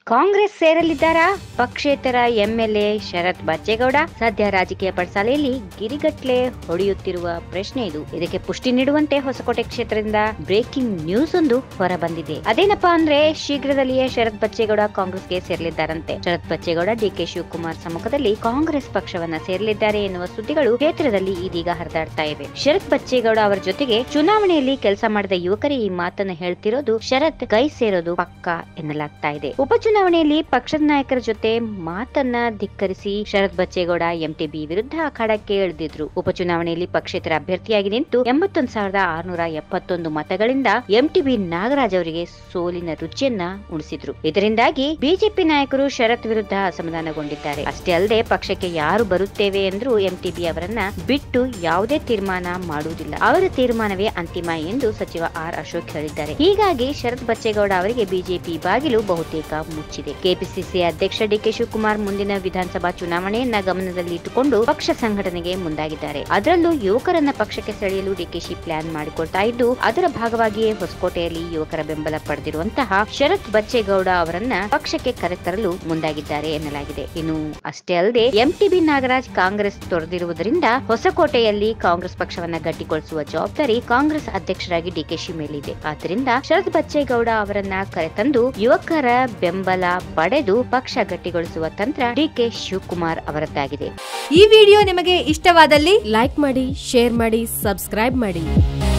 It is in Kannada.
ಕಾಂಗ್ರೆಸ್ ಸೇರಲಿದ್ದಾರಾ ಪಕ್ಷೇತರ ಎಂಎಲ್ಎ ಶರತ್ ಬಚ್ಚೇಗೌಡ ಸದ್ಯ ರಾಜಕೀಯ ಪಡಸಾಲೆಯಲ್ಲಿ ಗಿರಿಗಟ್ಲೆ ಹೊಡೆಯುತ್ತಿರುವ ಪ್ರಶ್ನೆ ಇದು ಇದಕ್ಕೆ ಪುಷ್ಟಿ ನೀಡುವಂತೆ ಹೊಸಕೋಟೆ ಕ್ಷೇತ್ರದಿಂದ ಬ್ರೇಕಿಂಗ್ ನ್ಯೂಸ್ ಒಂದು ಹೊರಬಂದಿದೆ ಅದೇನಪ್ಪಾ ಅಂದ್ರೆ ಶೀಘ್ರದಲ್ಲಿಯೇ ಶರತ್ ಬಚ್ಚೇಗೌಡ ಕಾಂಗ್ರೆಸ್ಗೆ ಸೇರಲಿದ್ದಾರಂತೆ ಶರತ್ ಬಚ್ಚೇಗೌಡ ಡಿಕೆ ಶಿವಕುಮಾರ್ ಸಮ್ಮುಖದಲ್ಲಿ ಕಾಂಗ್ರೆಸ್ ಪಕ್ಷವನ್ನ ಸೇರಲಿದ್ದಾರೆ ಎನ್ನುವ ಸುದ್ದಿಗಳು ಕ್ಷೇತ್ರದಲ್ಲಿ ಇದೀಗ ಹರಿದಾಡ್ತಾ ಇವೆ ಶರತ್ ಬಚ್ಚೇಗೌಡ ಅವರ ಜೊತೆಗೆ ಚುನಾವಣೆಯಲ್ಲಿ ಕೆಲಸ ಮಾಡಿದ ಯುವಕರೇ ಈ ಮಾತನ್ನ ಹೇಳ್ತಿರೋದು ಶರತ್ ಕೈ ಸೇರೋದು ಪಕ್ಕ ಎನ್ನಲಾಗ್ತಾ ಇದೆ ಉಪಚುನಾವಣೆಯಲ್ಲಿ ಪಕ್ಷದ ನಾಯಕರ ಜೊತೆ ಮಾತನ್ನ ಧಿಕ್ಕರಿಸಿ ಶರತ್ ಬಚ್ಚೇಗೌಡ ಎಂಟಿಬಿ ವಿರುದ್ಧ ಅಖಾಡಕ್ಕೆ ಇಳಿದಿದ್ರು ಉಪಚುನಾವಣೆಯಲ್ಲಿ ಪಕ್ಷೇತರ ಅಭ್ಯರ್ಥಿಯಾಗಿ ನಿಂತು ಎಂಬತ್ತೊಂದು ಸಾವಿರದ ಆರುನೂರ ಎಪ್ಪತ್ತೊಂದು ಮತಗಳಿಂದ ಎಂಟಿಬಿ ನಾಗರಾಜ್ ಅವರಿಗೆ ಸೋಲಿನ ರುಚಿಯನ್ನ ಉಣಿಸಿದ್ರು ಇದರಿಂದಾಗಿ ಬಿಜೆಪಿ ನಾಯಕರು ಶರತ್ ವಿರುದ್ಧ ಅಸಮಾಧಾನಗೊಂಡಿದ್ದಾರೆ ಅಷ್ಟೇ ಅಲ್ಲದೆ ಪಕ್ಷಕ್ಕೆ ಯಾರು ಬರುತ್ತೇವೆ ಎಂದ್ರೂ ಎಂಟಿಬಿ ಅವರನ್ನ ಬಿಟ್ಟು ಯಾವುದೇ ತೀರ್ಮಾನ ಮಾಡುವುದಿಲ್ಲ ಅವರ ತೀರ್ಮಾನವೇ ಅಂತಿಮ ಎಂದು ಸಚಿವ ಆರ್ ಅಶೋಕ್ ಹೇಳಿದ್ದಾರೆ ಹೀಗಾಗಿ ಶರತ್ ಬಚ್ಚೇಗೌಡ ಅವರಿಗೆ ಬಿಜೆಪಿ ಬಾಗಿಲು ಬಹುತೇಕ ಮುಚ್ಚಿದೆ ಕೆಪಿಸಿಸಿ ಅಧ್ಯಕ್ಷ ಡಿಕೆ ಶಿವಕುಮಾರ್ ಮುಂದಿನ ವಿಧಾನಸಭಾ ಚುನಾವಣೆಯನ್ನ ಗಮನದಲ್ಲಿ ಇಟ್ಟುಕೊಂಡು ಪಕ್ಷ ಸಂಘಟನೆಗೆ ಮುಂದಾಗಿದ್ದಾರೆ ಅದರಲ್ಲೂ ಯುವಕರನ್ನ ಪಕ್ಷಕ್ಕೆ ಸೆಳೆಯಲು ಡಿಕೆಶಿ ಪ್ಲಾನ್ ಮಾಡಿಕೊಳ್ತಾ ಇದ್ದು ಅದರ ಭಾಗವಾಗಿಯೇ ಹೊಸಕೋಟೆಯಲ್ಲಿ ಯುವಕರ ಬೆಂಬಲ ಪಡೆದಿರುವಂತಹ ಶರತ್ ಬಚ್ಚೇಗೌಡ ಅವರನ್ನ ಪಕ್ಷಕ್ಕೆ ಕರೆತರಲು ಮುಂದಾಗಿದ್ದಾರೆ ಎನ್ನಲಾಗಿದೆ ಇನ್ನು ಅಷ್ಟೇ ಅಲ್ಲದೆ ಎಂಟಿಬಿ ನಾಗರಾಜ್ ಕಾಂಗ್ರೆಸ್ ತೊರೆದಿರುವುದರಿಂದ ಹೊಸಕೋಟೆಯಲ್ಲಿ ಕಾಂಗ್ರೆಸ್ ಪಕ್ಷವನ್ನ ಗಟ್ಟಿಗೊಳಿಸುವ ಜವಾಬ್ದಾರಿ ಕಾಂಗ್ರೆಸ್ ಅಧ್ಯಕ್ಷರಾಗಿ ಡಿಕೆಶಿ ಮೇಲಿದೆ ಆದ್ದರಿಂದ ಶರತ್ ಬಚ್ಚೇಗೌಡ ಅವರನ್ನ ಕರೆತಂದು ಯುವಕರ ಬೆಂಬಲ ಪಡೆದು ಪಕ್ಷ ಗಟ್ಟಿಗೊಳಿಸುವ ತಂತ್ರ ಡಿಕೆ ಶಿವಕುಮಾರ್ ಅವರದ್ದಾಗಿದೆ ಈ ವಿಡಿಯೋ ನಿಮಗೆ ಇಷ್ಟವಾದಲ್ಲಿ ಲೈಕ್ ಮಾಡಿ ಶೇರ್ ಮಾಡಿ ಸಬ್ಸ್ಕ್ರೈಬ್ ಮಾಡಿ